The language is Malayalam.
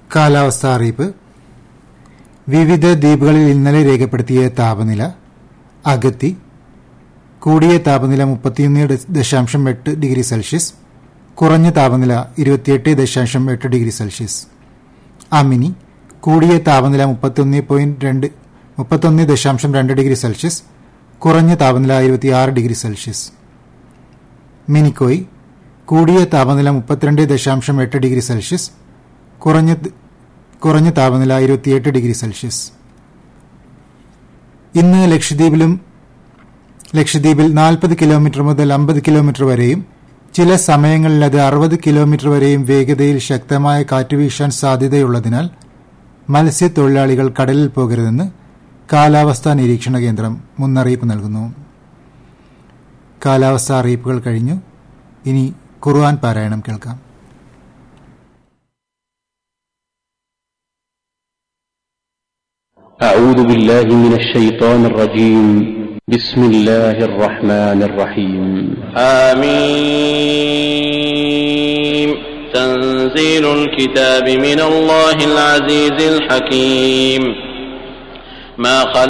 കാലാവസ്ഥ അറിയിപ്പ് വിവിധ ദ്വീപുകളിൽ ഇന്നലെ രേഖപ്പെടുത്തിയ താപനില അഗത്തി കൂടിയ താപനില മുപ്പത്തിയൊന്ന് ദശാംശം എട്ട് ഡിഗ്രി സെൽഷ്യസ് കുറഞ്ഞ താപനില ഇരുപത്തിയെട്ട് ദശാംശം എട്ട് ഡിഗ്രി സെൽഷ്യസ് അമിനി കൂടിയ താപനില മുപ്പത്തൊന്ന് പോയിന്റ് രണ്ട് മുപ്പത്തൊന്ന് ദശാംശം രണ്ട് ഡിഗ്രി സെൽഷ്യസ് കുറഞ്ഞ താപനില ഇരുപത്തിയാറ് ഡിഗ്രി സെൽഷ്യസ് മിനിക്കോയ് കൂടിയ താപനില മുപ്പത്തിരണ്ട് ദശാംശം എട്ട് ഡിഗ്രി സെൽഷ്യസ് കുറഞ്ഞ കുറഞ്ഞ താപനില ഇരുപത്തിയെട്ട് ഡിഗ്രി സെൽഷ്യസ് ഇന്ന് ലക്ഷദ്വീപിലും ലക്ഷദ്വീപിൽ നാൽപ്പത് കിലോമീറ്റർ മുതൽ അമ്പത് കിലോമീറ്റർ വരെയും ചില സമയങ്ങളിൽ അത് അറുപത് കിലോമീറ്റർ വരെയും വേഗതയിൽ ശക്തമായ കാറ്റ് വീശാൻ സാധ്യതയുള്ളതിനാൽ മത്സ്യത്തൊഴിലാളികൾ കടലിൽ പോകരുതെന്ന് കാലാവസ്ഥാ നിരീക്ഷണ കേന്ദ്രം മുന്നറിയിപ്പ് നൽകുന്നു കാലാവസ്ഥാ അറിയിപ്പുകൾ കഴിഞ്ഞു ഇനി ഖുർആൻ പാരായണം കേൾക്കാം أعوذ بالله من الشيطان الرجيم بسم الله الرحمن الرحيم آمين تنزيل الكتاب من الله العزيز الحكيم ما خلق